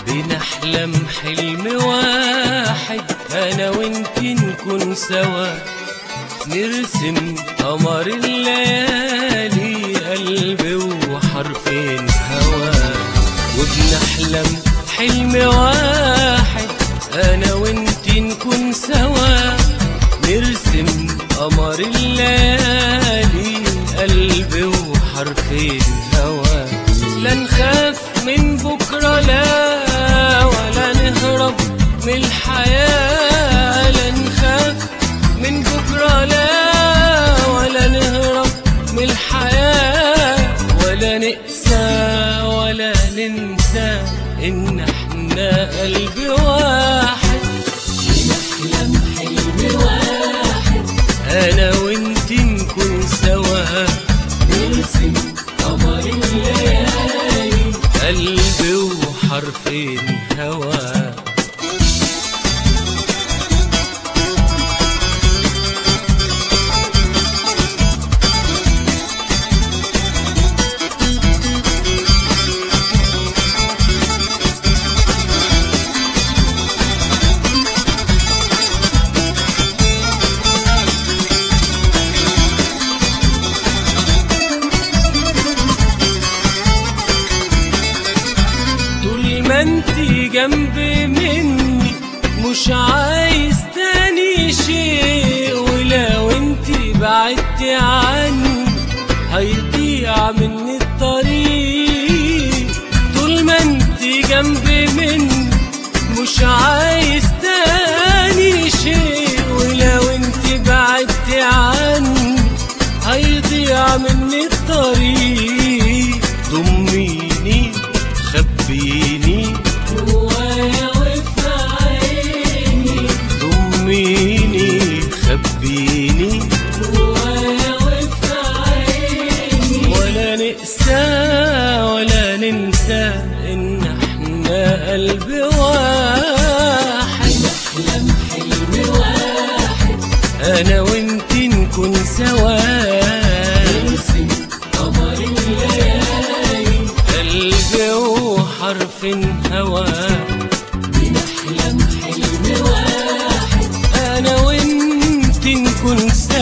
بنحلم حلم واحد انا وانت نكون سوا نرسم قمر الليالي قلبي وحرفين هوا وبنحلم حلم واحد انا وانت نكون سوا نرسم قمر الليالي قلبي وحرفين هوا لا نخاف من بكرة لا ولا نهرب من الحياة لا نخاف من بكرة لا ولا نهرب من الحياة ولا نقسى ولا ننسى إن احنا قلب واحد نحلم حلم واحد أنا وإنت نكون سوا نرسم قمر الليالي قلبي وحرفين هوا طول ما انت جنبي مني مش عايز تاني شيء ولو انت بعدتي عني هيضيع مني الطريق طول ما انت جنبي مني مش عايز تاني شيء ولو انت بعدتي عني هيضيع مني الطريق ضميني خبيني جوايا وفي عيني ضميني خبيني جوايا وفي عيني ولا نقسى ولا ننسى ان احنا قلب واحد نحلم حلم واحد انا وانت نكون سوا نرسم قمر الليالي قلبي وحرف هوا بنحلم حلم واحد انا وانت نكون سوا